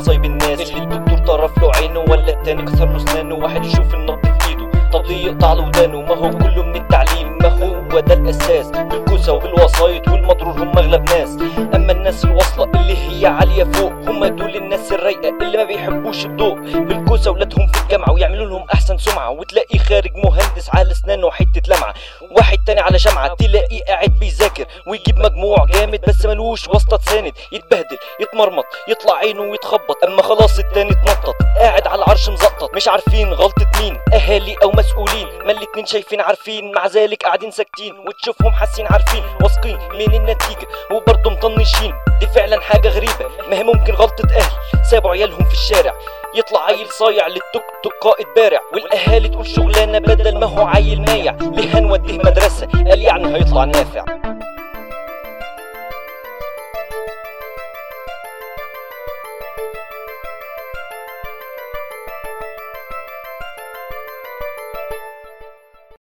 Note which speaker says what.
Speaker 1: مصايب الناس اللي الدكتور طرف له عينه ولا التاني كسر له اسنانه واحد يشوف النبض في ايده طب ليه يقطع له ودانه ما هو كله من التعليم ما هو ده الاساس بالكوسه وبالوسايط والمضرور هم اغلب ناس اما الناس الواصله اللي هي عاليه فوق هم دول الناس الرايقه اللي ما بيحبوش الضوء بالكوسه ولادهم في الجامعه ويعملوا لهم احسن سمعه وتلاقي خارج مهندس على اسنانه حته لمعه واحد تاني على شمعه تلاقيه قاعد بيذاكر ويجيب مجموع جامد بس ملوش واسطه تساند يتبهدل يتمرمط يطلع عينه ويتخبط اما خلاص التاني اتنطط قاعد على العرش مزقطط مش عارفين غلطه مين اهالي او مسؤولين ما الاتنين شايفين عارفين مع ذلك قاعدين ساكتين وتشوفهم حاسين عارفين واثقين من النتيجه وبرضه مطنشين دي فعلا حاجه غريبه ما هي ممكن غلطه اهل سابوا عيالهم في الشارع يطلع عيل صايع للتوك توك قائد بارع والاهالي تقول شغلانه بدل ما هو عيل مايع ليه هنوديه مدرسه قال يعني هيطلع نافع